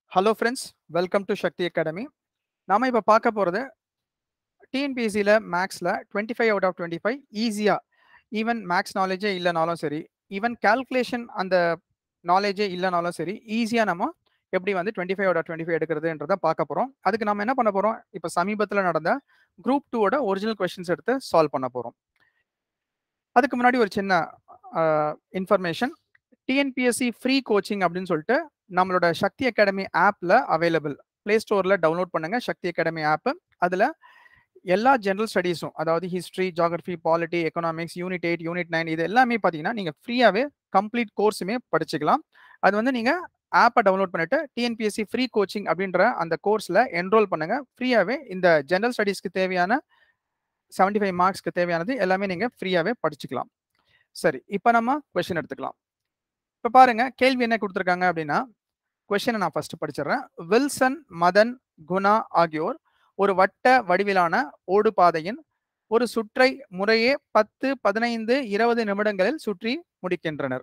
hello friends welcome to Shakti Academy நாம இப்போ பார்க்க போகிறது டிஎன்பிஎஸ்சியில் மேக்ஸில் twenty five out of twenty five ஈஸியாக ஈவன் மேக்ஸ் நாலேஜே இல்லைனாலும் சரி ஈவன் கால்குலேஷன் அந்த நாலேஜே இல்லைனாலும் சரி ஈஸியாக நம்ம எப்படி வந்து twenty five out of twenty five எடுக்கிறதுன்றதை பார்க்க போகிறோம் அதுக்கு நம்ம என்ன பண்ண போகிறோம் இப்போ சமீபத்தில் நடந்த குரூப் டூவோட ஒரிஜினல் கொஸ்டின்ஸ் எடுத்து சால்வ் பண்ண போகிறோம் அதுக்கு முன்னாடி ஒரு சின்ன இன்ஃபர்மேஷன் டிஎன்பிஎஸ்சி ஃப்ரீ கோச்சிங் அப்படின்னு சொல்லிட்டு நம்மளோட சக்தி அகாடமி ஆப்பில் அவைலபிள் ப்ளே ஸ்டோரில் டவுன்லோட் பண்ணுங்க சக்தி அகாடமி ஆப்பு அதில் எல்லா ஜென்ரல் ஸ்டடீஸும் அதாவது history geography polity economics unit eight unit nine இது எல்லாமே பார்த்தீங்கன்னா நீங்கள் ஃப்ரீயாகவே கம்ப்ளீட் கோர்ஸுமே படிச்சுக்கலாம் அது வந்து நீங்கள் ஆப்பை டவுன்லோட் பண்ணிட்டு டிஎன்பிஎஸ்சி ஃப்ரீ கோச்சிங் அப்படின்ற அந்த கோர்ஸில் என்ரோல் பண்ணுங்க ஃப்ரீயாகவே இந்த ஜென்ரல் ஸ்டடீஸ்க்கு தேவையான செவன்டி ஃபைவ் மார்க்ஸ்க்கு தேவையானது எல்லாமே நீங்கள் ஃப்ரீயாகவே படிச்சுக்கலாம் சரி இப்போ நம்ம கொஷின் எடுத்துக்கலாம் இப்போ பாருங்க கேள்வி என்ன கொடுத்துருக்காங்க அப்படின்னா கொஷினை நான் ஃபர்ஸ்ட் படிச்சிடுறேன் வில்சன் மதன் குணா ஆகியோர் ஒரு வட்ட வடிவிலான ஓடு பாதையின் ஒரு சுற்றை முறையே பத்து பதினைந்து இருபது நிமிடங்களில் சுற்றி முடிக்கின்றனர்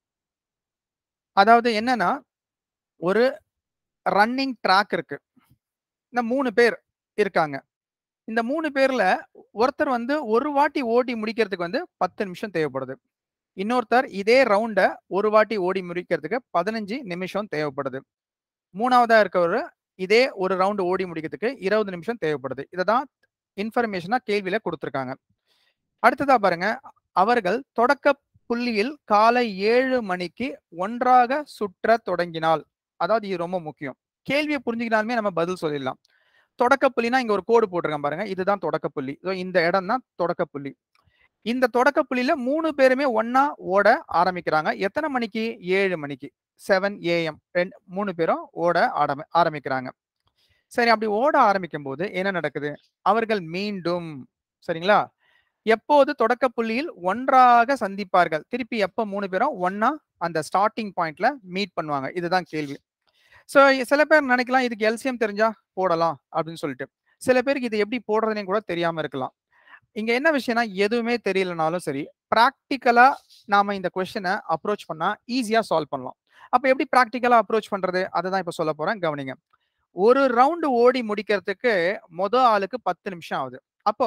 அதாவது என்னன்னா ஒரு ரன்னிங் ட்ராக் இருக்கு இந்த மூணு பேர் இருக்காங்க இந்த மூணு பேர்ல ஒருத்தர் வந்து ஒரு வாட்டி ஓடி முடிக்கிறதுக்கு வந்து பத்து நிமிஷம் தேவைப்படுது இன்னொருத்தர் இதே ரவுண்ட ஒரு வாட்டி ஓடி முடிக்கிறதுக்கு பதினஞ்சு நிமிஷம் தேவைப்படுது மூணாவதா இருக்கவர் இதே ஒரு ரவுண்டு ஓடி முடிக்கிறதுக்கு இருபது நிமிஷம் தேவைப்படுது இதை தான் இன்ஃபர்மேஷனா கேள்வியில கொடுத்துருக்காங்க அடுத்ததா பாருங்க அவர்கள் தொடக்க புள்ளியில் காலை ஏழு மணிக்கு ஒன்றாக சுற்ற தொடங்கினால் அதாவது இது ரொம்ப முக்கியம் கேள்வியை புரிஞ்சுக்கினாலுமே நம்ம பதில் சொல்லிடலாம் தொடக்க புள்ளினா இங்க ஒரு கோடு போட்டிருக்கேன் பாருங்க இதுதான் தொடக்க புள்ளி இந்த இடம் தான் தொடக்க புள்ளி இந்த தொடக்க புள்ளியில மூணு பேருமே ஒன்னா ஓட ஆரம்பிக்கிறாங்க எத்தனை மணிக்கு ஏழு மணிக்கு செவன் ஏஎம் ரெண்டு மூணு பேரும் ஓட ஆரம்பி ஆரம்பிக்கிறாங்க சரி அப்படி ஓட ஆரம்பிக்கும் போது என்ன நடக்குது அவர்கள் மீண்டும் சரிங்களா எப்போது தொடக்க புள்ளியில் ஒன்றாக சந்திப்பார்கள் திருப்பி எப்போ மூணு பேரும் ஒன்னா அந்த ஸ்டார்டிங் பாயிண்ட்ல மீட் பண்ணுவாங்க இதுதான் கேள்வி ஸோ சில பேர் நினைக்கலாம் இதுக்கு எல்சிஎம் தெரிஞ்சா போடலாம் அப்படின்னு சொல்லிட்டு சில பேருக்கு இது எப்படி போடுறதுனே கூட தெரியாம இருக்கலாம் இங்க என்ன விஷயம்னா எதுவுமே தெரியலனாலும் சரி ப்ராக்டிக்கலா நாம இந்த கொஸ்டினை அப்ரோச் பண்ணா ஈஸியா சால்வ் பண்ணலாம் அப்ப எப்படி ப்ராக்டிக்கலா அப்ரோச் பண்றது அதை தான் இப்ப சொல்ல போறேன் கவனிங்க ஒரு ரவுண்டு ஓடி முடிக்கிறதுக்கு மொத ஆளுக்கு பத்து நிமிஷம் ஆகுது அப்போ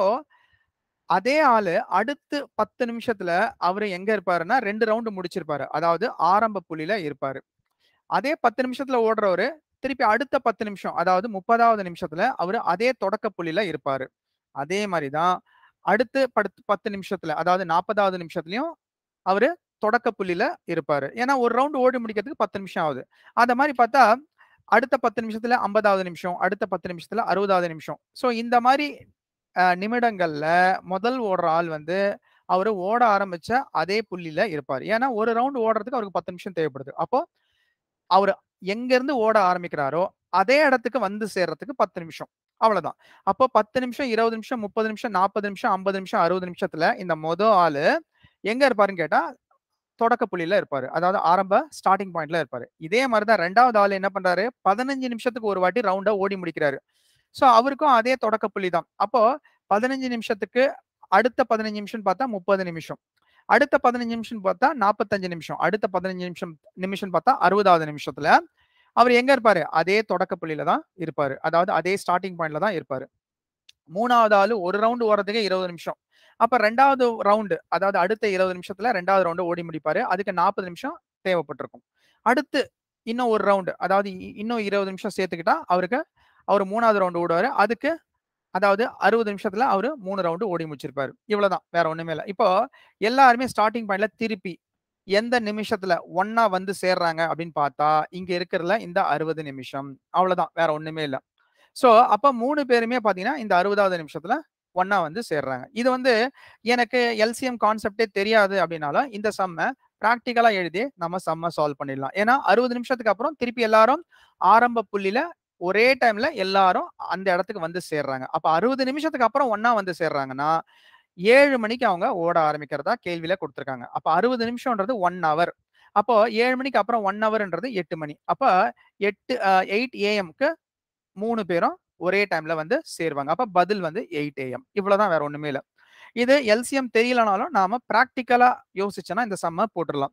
அதே ஆளு அடுத்து பத்து நிமிஷத்துல அவரு எங்க இருப்பாருன்னா ரெண்டு ரவுண்டு முடிச்சிருப்பாரு அதாவது ஆரம்ப புள்ளியில இருப்பாரு அதே பத்து நிமிஷத்துல ஓடுறவரு திருப்பி அடுத்த பத்து நிமிஷம் அதாவது முப்பதாவது நிமிஷத்துல அவரு அதே தொடக்க புள்ளியில இருப்பாரு அதே மாதிரிதான் அடுத்து படுத்து பத்து நிமிஷத்துல அதாவது நாற்பதாவது நிமிஷத்துலயும் அவரு தொடக்க புள்ளியில இருப்பாரு ஏன்னா ஒரு ரவுண்ட் ஓடி முடிக்கிறதுக்கு பத்து நிமிஷம் ஆகுது அந்த மாதிரி பார்த்தா அடுத்த பத்து நிமிஷத்துல ஐம்பதாவது நிமிஷம் அடுத்த பத்து நிமிஷத்துல அறுபதாவது நிமிஷம் ஸோ இந்த மாதிரி நிமிடங்கள்ல முதல் ஓடுற ஆள் வந்து அவரு ஓட ஆரம்பிச்ச அதே புள்ளியில இருப்பார் ஏன்னா ஒரு ரவுண்ட் ஓடுறதுக்கு அவருக்கு பத்து நிமிஷம் தேவைப்படுது அப்போ அவர் எங்க இருந்து ஓட ஆரம்பிக்கிறாரோ அதே இடத்துக்கு வந்து சேர்றதுக்கு பத்து நிமிஷம் அவ்வளவுதான் அப்போ பத்து நிமிஷம் இருபது நிமிஷம் முப்பது நிமிஷம் நாற்பது நிமிஷம் ஐம்பது நிமிஷம் அறுபது நிமிஷத்துல இந்த மொதல் ஆளு எங்க இருப்பாருன்னு கேட்டா தொடக்க புள்ளியில இருப்பாரு அதாவது ஆரம்ப ஸ்டார்டிங் பாயிண்ட்ல இருப்பாரு இதே மாதிரிதான் ரெண்டாவது ஆள் என்ன பண்றாரு பதினஞ்சு நிமிஷத்துக்கு ஒரு வாட்டி ரவுண்டா ஓடி முடிக்கிறாரு ஸோ அவருக்கும் அதே தொடக்க புள்ளி தான் அப்போ பதினஞ்சு நிமிஷத்துக்கு அடுத்த பதினஞ்சு நிமிஷம் பார்த்தா முப்பது நிமிஷம் அடுத்த பதினஞ்சு நிமிஷம் பார்த்தா நாற்பத்தஞ்சு நிமிஷம் அடுத்த பதினஞ்சு நிமிஷம் நிமிஷம் பார்த்தா அறுபதாவது நிமிஷத்துல அவர் எங்க இருப்பாரு அதே தொடக்க புள்ளியில தான் இருப்பாரு அதாவது அதே ஸ்டார்டிங் பாயிண்ட்ல தான் இருப்பாரு மூணாவது ஆளு ஒரு ரவுண்டு ஓடுறதுக்கு இருபது நிமிஷம் அப்ப ரெண்டாவது ரவுண்டு அதாவது அடுத்த இருபது நிமிஷத்துல ரெண்டாவது ரவுண்டு ஓடி முடிப்பாரு அதுக்கு நாற்பது நிமிஷம் தேவைப்பட்டிருக்கும் அடுத்து இன்னும் ஒரு ரவுண்டு அதாவது இன்னும் இருபது நிமிஷம் சேர்த்துக்கிட்டா அவருக்கு அவர் மூணாவது ரவுண்டு ஓடுவாரு அதுக்கு அதாவது அறுபது நிமிஷத்துல அவரு மூணு ரவுண்டு ஓடி முடிச்சிருப்பாரு இவ்வளவுதான் வேற ஒண்ணுமே இல்லை இப்போ எல்லாருமே ஸ்டார்டிங் பாயிண்ட்ல திருப்பி எந்த நிமிஷத்துல ஒன்னா வந்து சேர்றாங்க அப்படின்னு பார்த்தா இங்க இருக்கிறதுல இந்த அறுபது நிமிஷம் அவ்வளவுதான் வேற ஒண்ணுமே இல்லை ஸோ அப்ப மூணு பேருமே பாத்தீங்கன்னா இந்த அறுபதாவது நிமிஷத்துல ஒன்னா வந்து சேர்றாங்க இது வந்து எனக்கு எல்சிஎம் கான்செப்டே தெரியாது அப்படின்னாலும் இந்த சம்மை ப்ராக்டிக்கலா எழுதி நம்ம சம்ம சால்வ் பண்ணிடலாம் ஏன்னா அறுபது நிமிஷத்துக்கு அப்புறம் திருப்பி எல்லாரும் ஆரம்ப புள்ளியில ஒரே டைம்ல எல்லாரும் அந்த இடத்துக்கு வந்து சேர்றாங்க அப்ப அறுபது நிமிஷத்துக்கு அப்புறம் ஒன்னா வந்து சேர்றாங்கன்னா ஏழு மணிக்கு அவங்க ஓட ஆரம்பிக்கிறதா கேள்வியில கொடுத்துருக்காங்க அப்ப அறுபது நிமிஷம்ன்றது ஒன் ஹவர் அப்போ ஏழு மணிக்கு அப்புறம் ஒன் ஹவர்ன்றது எட்டு மணி அப்ப எட்டு எயிட் ஏஎம்க்கு மூணு பேரும் ஒரே டைம்ல வந்து சேருவாங்க அப்ப பதில் வந்து எயிட் ஏஎம் இவ்வளவுதான் வேற ஒண்ணுமே இல்லை இது எல்சிஎம் தெரியலனாலும் நாம ப்ராக்டிக்கலா யோசிச்சோன்னா இந்த சம்ம போட்டுடலாம்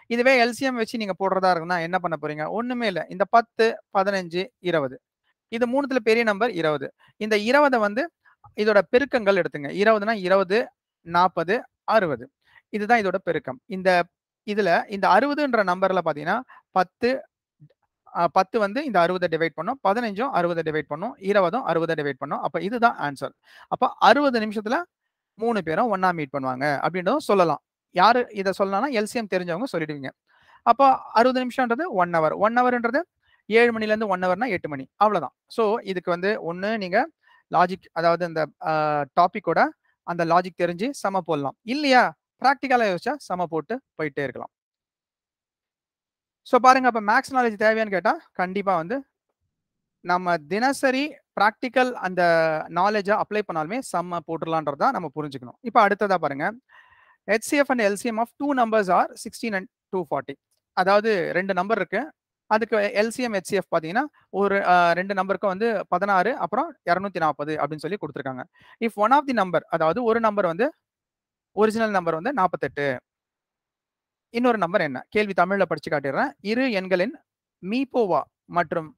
இதுவே எல்சிஎம் வச்சு நீங்க போடுறதா இருக்குன்னா என்ன பண்ண போறீங்க ஒண்ணுமே இல்ல இந்த பத்து பதினஞ்சு இருபது இது மூணுத்துல பெரிய நம்பர் இருபது இந்த இருபதை வந்து இதோட பெருக்கங்கள் எடுத்துங்க இருபதுனா இருபது நாற்பது அறுபது இதுதான் இதோட பெருக்கம் இந்த இதுல இந்த அறுபதுன்ற நம்பர்ல பாத்தீங்கன்னா பத்து அஹ், பத்து வந்து இந்த அறுபதை டிவைட் பண்ணும் பதினஞ்சும் அறுபதை டிவைட் பண்ணும் இருபதும் அறுபதை டிவைட் பண்ணும் அப்ப இதுதான் ஆன்சர் அப்ப அறுபது நிமிஷத்துல மூணு பேரும் ஒண்ணா மீட் பண்ணுவாங்க அப்படின்றதும் சொல்லலாம் யாரு இதை சொல்லலாம்னா எல்சிஎம் தெரிஞ்சவங்க சொல்லிடுவீங்க அப்போ அறுபது நிமிஷம்ன்றது ஒன் ஹவர் ஒன் ஹவர்ன்றது ஏழு மணில இருந்து ஒன் ஹவர்னா எட்டு மணி அவ்வளவுதான் ஸோ இதுக்கு வந்து ஒண்ணு நீங்க லாஜிக் அதாவது அந்த டாபிக்கோட அந்த லாஜிக் தெரிஞ்சு சம போடலாம் இல்லையா ப்ராக்டிக்கலா யோசிச்சா சம போட்டு போயிட்டே இருக்கலாம் ஸோ பாருங்க அப்ப மேக்ஸ் நாலேஜ் தேவையான்னு கேட்டா கண்டிப்பா வந்து நம்ம தினசரி ப்ராக்டிக்கல் அந்த நாலேஜை அப்ளை பண்ணாலுமே செம்ம போட்டுடலான்றதா நம்ம புரிஞ்சுக்கணும் இப்போ அடுத்ததா பாருங்க HCF and LCM of two numbers are sixteen and two forty அதாவது ரெண்டு நம்பர் இருக்கு அதுக்கு எல்சிஎம் ஹெச்சிஎஃப் பார்த்தீங்கன்னா ஒரு அஹ், ரெண்டு நம்பருக்கு வந்து பதினாறு அப்புறம் இரநூத்தி நாற்பது அப்படின்னு சொல்லி கொடுத்துருக்காங்க if one of the number அதாவது ஒரு நம்பர் வந்து ஒரிஜினல் நம்பர் வந்து நாற்பத்தெட்டு இன்னொரு நம்பர் என்ன கேள்வி தமிழ்ல படிச்சு காட்டிடுறேன் இரு எண்களின் மீபோவா மற்றும்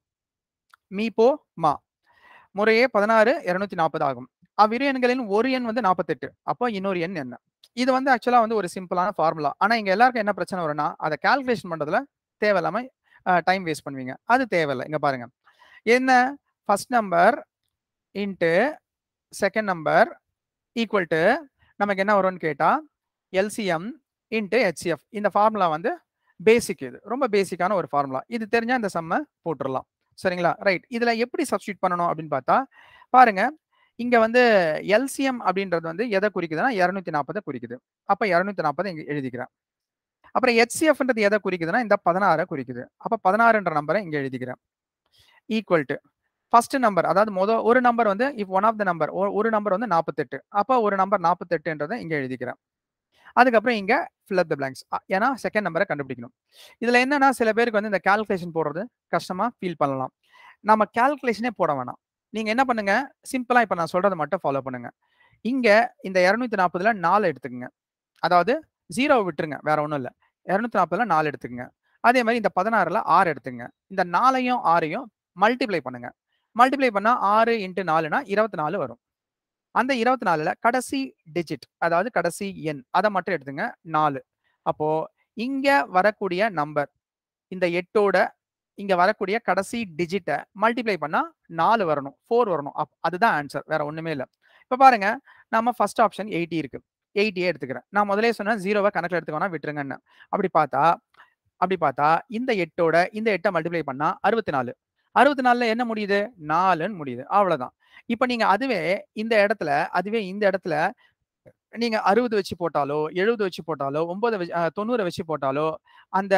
மீபோ மா முறையே பதினாறு இருநூத்தி நாற்பது ஆகும் அவ்விரு எண்களின் ஒரு எண் வந்து நாற்பத்தெட்டு அப்போ இன்னொரு எண் என்ன இது வந்து ஆக்சுவலா வந்து ஒரு சிம்பிளான ஃபார்முலா ஆனா இங்க எல்லாருக்கும் என்ன பிரச்சனை வரும்னா அதை கால்குலேஷன் பண்றதுல தேவையில்லாம டைம் வேஸ்ட் பண்ணுவீங்க அது தேவையில்லை இங்க பாருங்க என்ன first number into second number equal to நமக்கு என்ன வரும்னு கேட்டா எல்சிஎம் இன்ட்டு ஹெச்சிஎஃப் இந்த ஃபார்முலா வந்து பேசிக் இது ரொம்ப பேசிக்கான ஒரு ஃபார்முலா இது தெரிஞ்சா இந்த சம்மை போட்டுடலாம் சரிங்களா ரைட் இதுல எப்படி சப்ஸ்டியூட் பண்ணணும் அப்படின்னு பார்த்தா பாருங்க இங்க வந்து எல்சிஎம் அப்படின்றது வந்து எதை குறிக்குதுன்னா இரநூத்தி நாற்பதை குறிக்குது அப்ப இரநூத்தி நாற்பது இங்க எழுதிக்கிறேன் அப்புறம் ஹெச்சிஎஃப்ன்றது எதை குறிக்குதுன்னா இந்த பதினாறை குறிக்குது அப்ப பதினாறுன்ற நம்பரை இங்க எழுதிக்கிறேன் ஈக்குவல் டு ஃபர்ஸ்ட் நம்பர் அதாவது முத ஒரு நம்பர் வந்து if one of the number ஒரு நம்பர் வந்து நாற்பத்தெட்டு அப்போ ஒரு நம்பர் நாற்பத்தெட்டுன்றதை இங்க எழுதிக்கிறேன் அதுக்கப்புறம் இங்க fill up the blanks அ- ஏன்னா செகண்ட் நம்பரை கண்டுபிடிக்கணும் இதுல என்னன்னா சில பேருக்கு வந்து இந்த கால்குலேஷன் போடுறது கஷ்டமா ஃபீல் பண்ணலாம் நம்ம கால்குலேஷனே போட வேணாம் நீங்க என்ன பண்ணுங்க சிம்பிளா இப்ப நான் சொல்றதை மட்டும் ஃபாலோ பண்ணுங்க இங்க இந்த இருநூத்தி நாற்பதுல நாலு எடுத்துக்கங்க அதாவது ஜீரோவை விட்டுருங்க வேற ஒன்றும் இல்லை இரநூத்தி நாற்பதுல நாலு எடுத்துக்கங்க அதே மாதிரி இந்த பதினாறுல ஆறு எடுத்துங்க இந்த நாலையும் ஆறையும் மல்டிப்ளை பண்ணுங்க மல்டிப்ளை பண்ணா ஆறு இன்ட்டு நாலுனா இருபத்தி நாலு வரும் அந்த இருபத்தி நாலுல கடைசி டிஜிட் அதாவது கடைசி எண் அதை மட்டும் எடுத்துங்க நாலு அப்போ இங்க வரக்கூடிய நம்பர் இந்த எட்டோட இங்க வரக்கூடிய கடைசி டிஜிட்டை மல்டிப்ளை பண்ணா நாலு வரணும் ஃபோர் வரணும் அப் அதுதான் ஆன்சர் வேற ஒண்ணுமே இல்லை இப்போ பாருங்க நம்ம ஃபர்ஸ்ட் ஆப்ஷன் எயிட்டி இருக்கு எயிட்டியே எடுத்துக்கிறேன் நான் முதலே சொன்னேன் ஜீரோவை கணக்கில் எடுத்துக்கோனா விட்டுருங்கன்னு அப்படி பார்த்தா அப்படி பார்த்தா இந்த எட்டோட இந்த எட்டை மல்டிப்ளை பண்ணா அறுபத்தி நாலு அறுபத்தி நாலுல என்ன முடியுது நாலுன்னு முடியுது அவ்வளவுதான் இப்போ நீங்க அதுவே இந்த இடத்துல அதுவே இந்த இடத்துல நீங்க அறுபது வச்சு போட்டாலோ எழுபது வச்சு போட்டாலோ ஒன்பது வச்சு அஹ், தொண்ணூறு வச்சு போட்டாலோ அந்த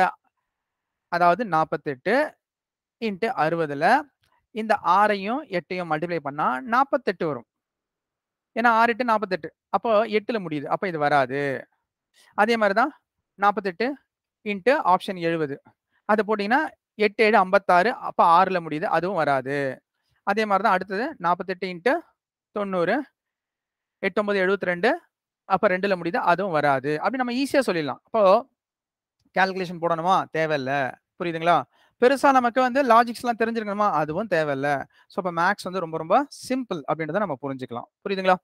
அதாவது நாற்பத்தெட்டு இன்ட்டு அறுபதுல இந்த ஆறையும் எட்டையும் மல்டிப்ளை பண்ணா நாற்பத்தெட்டு வரும் ஏன்னா ஆறு எட்டு நாற்பத்தெட்டு அப்போ எட்டுல முடியுது அப்போ இது வராது அதே மாதிரி தான் நாற்பத்தெட்டு இன்ட்டு ஆப்ஷன் எழுபது அது போட்டிங்கன்னா எட்டு ஏழு ஐம்பத்தாறு அப்போ ஆறுல முடியுது அதுவும் வராது அதே மாதிரி தான் அடுத்தது நாற்பத்தெட்டு இன்ட்டு தொண்ணூறு எட்டு ஒன்பது எழுபத்தி ரெண்டு அப்போ ரெண்டுல முடியுது அதுவும் வராது அப்படி நம்ம ஈஸியாக சொல்லிடலாம் அப்போ கால்குலேஷன் போடணுமா தேவையில்ல புரியுதுங்களா பெருசா நமக்கு வந்து லாஜிக்ஸ்லாம் தெரிஞ்சிருக்கணுமா அதுவும் தேவையில்ல ஸோ அப்போ மேக்ஸ் வந்து ரொம்ப ரொம்ப சிம்பிள் அப்படின்றத நம்ம புரிஞ்சுக்கலாம் புரியுதுங்களா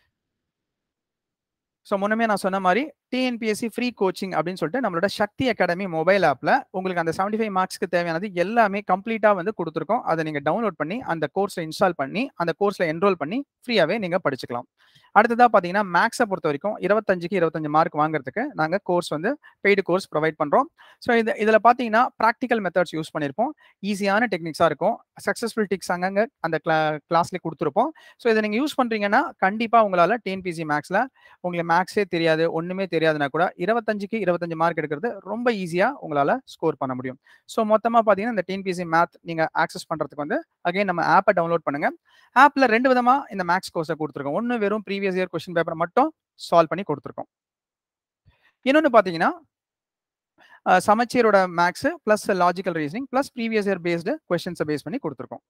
ஸோ முன்னமே நான் சொன்ன மாதிரி டிஎன்பிஎஸ்சி ஃப்ரீ கோச்சிங் அப்படின்னு சொல்லிட்டு நம்மளோட சக்தி அகாடமி மொபைல் ஆப்பில் உங்களுக்கு அந்த செவன்டி ஃபைவ் மார்க்ஸ்க்கு தேவையானது எல்லாமே கம்ப்ளீட்டாக வந்து கொடுத்துருக்கோம் அதை நீங்கள் டவுன்லோட் பண்ணி அந்த கோர்ஸில் இன்ஸ்டால் பண்ணி அந்த கோர்ஸில் என்ரோல் பண்ணி ஃப்ரீயாகவே நீங்கள் படிச்சுக்கலாம் அடுத்ததாக பார்த்தீங்கன்னா மேக்ஸை பொறுத்த வரைக்கும் இருபத்தஞ்சுக்கு இருபத்தஞ்சு மார்க் வாங்குறதுக்கு நாங்கள் கோர்ஸ் வந்து பெய்டு கோர்ஸ் ப்ரொவைட் பண்ணுறோம் ஸோ இது இதில் பார்த்தீங்கன்னா ப்ராக்டிக்கல் மெத்தட்ஸ் யூஸ் பண்ணியிருப்போம் ஈஸியான டெக்னிக்ஸாக இருக்கும் சக்ஸஸ்ஃபுல் டிக்ஸ் அங்கங்கே அந்த கிளா கிளாஸ்லேயே கொடுத்துருப்போம் ஸோ இதை நீங்கள் யூஸ் பண்ணுறீங்கன்னா கண்டிப்பாக உங்களால் டிஎன்பிசி மேக்ஸில் உங்களுக்கு மேக்ஸே தெரியாது ஒன்றுமே தெரியாதுன்னா கூட இருபத்தஞ்சுக்கு இருபத்தஞ்சு மார்க் எடுக்கிறது ரொம்ப ஈஸியாக உங்களால் ஸ்கோர் பண்ண முடியும் ஸோ மொத்தமாக பார்த்தீங்கன்னா இந்த டிஎன்பிசி மேத் நீங்கள் ஆக்சஸ் பண்ணுறதுக்கு வந்து அகைன் நம்ம ஆப்பை டவுன்லோட் பண்ணுங்க ஆப்ல ரெண்டு விதமா இந்த மேக்ஸ் கோர்ஸை கொடுத்துருக்கோம் ஒன்று வெறும் ப்ரீவியஸ் இயர் கொஸ்டின் பேப்பர் மட்டும் சால்வ் பண்ணி கொடுத்துருக்கோம் இன்னொன்று பார்த்தீங்கன்னா அஹ், சமச்சீரோட maths plus logical reasoning plus previous year based கொஸ்டின்ஸை பேஸ் பண்ணி கொடுத்துருக்கோம்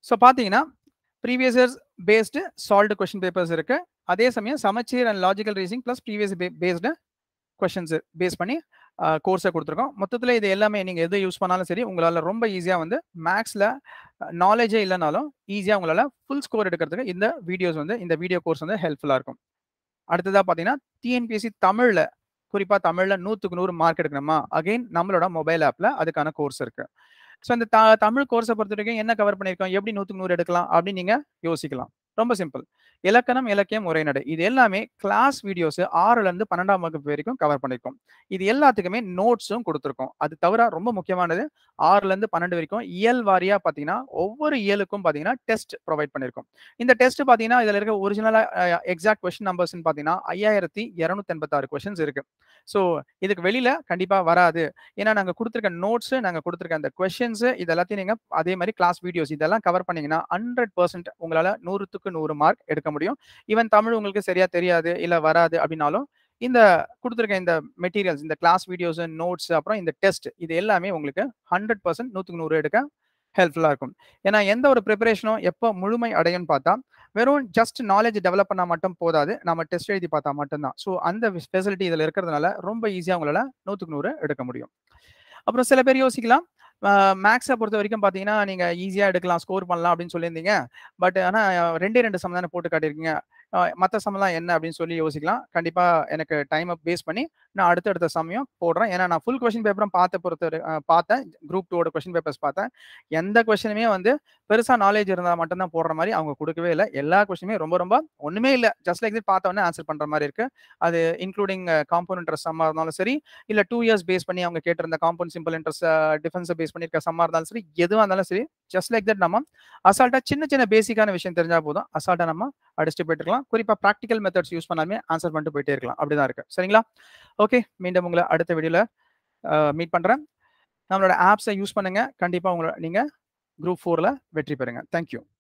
ஸோ பார்த்தீங்கன்னா previous years based solved question papers இருக்கு அதே சமயம் சமச்சீர் and logical reasoning plus previous based questions base பண்ணி கோர்ஸை கொடுத்துருக்கோம் மொத்தத்தில் இது எல்லாமே நீங்கள் எது யூஸ் பண்ணாலும் சரி உங்களால் ரொம்ப ஈஸியாக வந்து மேக்ஸில் நாலேஜே இல்லைனாலும் ஈஸியாக உங்களால் ஃபுல் ஸ்கோர் எடுக்கிறதுக்கு இந்த வீடியோஸ் வந்து இந்த வீடியோ கோர்ஸ் வந்து ஹெல்ப்ஃபுல்லாக இருக்கும் அடுத்ததாக பார்த்தீங்கன்னா டிஎன்பிஎஸ்சி தமிழில் குறிப்பாக தமிழில் நூற்றுக்கு நூறு மார்க் எடுக்கணுமா அகைன் நம்மளோட மொபைல் ஆப்பில் அதுக்கான கோர்ஸ் இருக்குது ஸோ அந்த த தமிழ் கோர்ஸை பொறுத்த வரைக்கும் என்ன கவர் பண்ணியிருக்கோம் எப்படி நூற்றுக்கு நூறு எடுக்கலாம் அப்படின்னு நீங்கள் யோசிக்கலாம் ரொம்ப சிம்பிள் இலக்கணம் இலக்கியம் உரைநடை இது எல்லாமே கிளாஸ் வீடியோஸ் ஆறுல இருந்து பன்னெண்டாம் வகுப்பு வரைக்கும் கவர் பண்ணிருக்கோம் இது எல்லாத்துக்குமே நோட்ஸும் கொடுத்துருக்கோம் அது தவிர ரொம்ப முக்கியமானது ஆறுல இருந்து பன்னெண்டு வரைக்கும் இயல் வாரியா பாத்தீங்கன்னா ஒவ்வொரு இயலுக்கும் பாத்தீங்கன்னா டெஸ்ட் ப்ரொவைட் பண்ணிருக்கோம் இந்த டெஸ்ட் பாத்தீங்கன்னா இதுல இருக்க ஒரிஜினலா எக்ஸாக்ட் கொஸ்டின் நம்பர்ஸ் பாத்தீங்கன்னா ஐயாயிரத்தி இருநூத்தி எண்பத்தாறு கொஸ்டின்ஸ் இருக்கு ஸோ இதுக்கு வெளியில கண்டிப்பா வராது ஏன்னா நாங்க கொடுத்துருக்க நோட்ஸ் நாங்க கொடுத்துருக்க அந்த கொஸ்டின்ஸ் இது எல்லாத்தையும் நீங்க அதே மாதிரி கிளாஸ் வீடியோஸ் இதெல்லாம் கவர் பண்ணீங்கன்னா ஹண்ட்ரட் பர்சன்ட் உங்களால நூறுத்துக்கு நூறு மார்க் எடுக்க முடியும் ஈவன் தமிழ் உங்களுக்கு சரியா தெரியாது இல்ல வராது அப்படின்னாலும் இந்த கொடுத்துருக்க இந்த மெட்டீரியல்ஸ் இந்த கிளாஸ் வீடியோஸ் நோட்ஸ் அப்புறம் இந்த டெஸ்ட் இது எல்லாமே உங்களுக்கு ஹண்ட்ரட் பர்சன்ட் நூற்றுக்கு நூறு எடுக்க ஹெல்ப்ஃபுல்லாக இருக்கும் ஏன்னா எந்த ஒரு ப்ரிப்பரேஷனும் எப்போ முழுமை அடையும்னு பார்த்தா வெறும் ஜஸ்ட் நாலேஜ் டெவலப் பண்ணால் மட்டும் போதாது நம்ம டெஸ்ட் எழுதி பார்த்தா மட்டும்தான் ஸோ அந்த ஃபெசிலிட்டி இதில் இருக்கிறதுனால ரொம்ப ஈஸியாக உங்களால் நூற்றுக்கு நூறு எடுக்க முடியும் அப்புறம் சில பேர் யோசிக்கலாம் மேக்ஸை பொறுத்த வரைக்கும் பார்த்தீங்கன்னா நீங்கள் ஈஸியாக எடுக்கலாம் ஸ்கோர் பண்ணலாம் அப்படின்னு சொல்லியிருந்தீங்க பட் ஆனால் ரெண்டே ரெண்டு சம் தானே போட்டு காட்டியிருக்கீங்க மற்ற சம்லாம் என்ன அப்படின்னு சொல்லி யோசிக்கலாம் கண்டிப்பாக எனக்கு டைமை பேஸ் பண்ணி நான் அடுத்தடுத்த சமயம் போடுறேன் ஏன்னா நான் ஃபுல் கொஷின் பேப்பரும் பார்த்த பொறுத்த பார்த்தேன் குரூப் டூவோட கொஷின் பேப்பர்ஸ் பார்த்தேன் எந்த கொஷினுமே வந்து பெருசாக நாலேஜ் இருந்தால் மட்டும்தான் போடுற மாதிரி அவங்க கொடுக்கவே இல்லை எல்லா கொஷினுமே ரொம்ப ரொம்ப ஒன்றுமே இல்லை ஜஸ்ட் லைக் இது பார்த்தோன்னே ஆன்சர் பண்ணுற மாதிரி இருக்கு அது இன்க்ளூடிங் காம்பவுண்ட் இன்ட்ரெஸ்ட் சம்மாக இருந்தாலும் சரி இல்லை டூ இயர்ஸ் பேஸ் பண்ணி அவங்க கேட்டிருந்த காம்பவுண்ட் சிம்பிள் இன்ட்ரெஸ்ட் டிஃபென்ஸை பேஸ் பண்ணியிருக்க சம்மாக இருந்தாலும் சரி எதுவாக இருந்தாலும் சரி ஜஸ்ட் லைக் தட் நம்ம அசால்ட்டாக சின்ன சின்ன பேசிக்கான விஷயம் தெரிஞ்சால் போதும் அசால்ட்டாக நம்ம அடிச்சுட்டு போயிட்டு இருக்கலாம் குறிப்பாக ப்ராக்டிக்கல் மெத்தட்ஸ் யூஸ் பண்ணாலுமே ஆன்சர் பண்ணிட்டு போயிட்டே இருக்கலாம் அப்படிதான் இருக்கு சரிங்களா ஓகே மீண்டும் உங்களை அடுத்த வீடியோவில் மீட் பண்ணுறேன் நம்மளோட ஆப்ஸை யூஸ் பண்ணுங்க கண்டிப்பாக உங்களை நீங்கள் குரூப் ஃபோரில் வெற்றி பெறுங்க தேங்க்யூ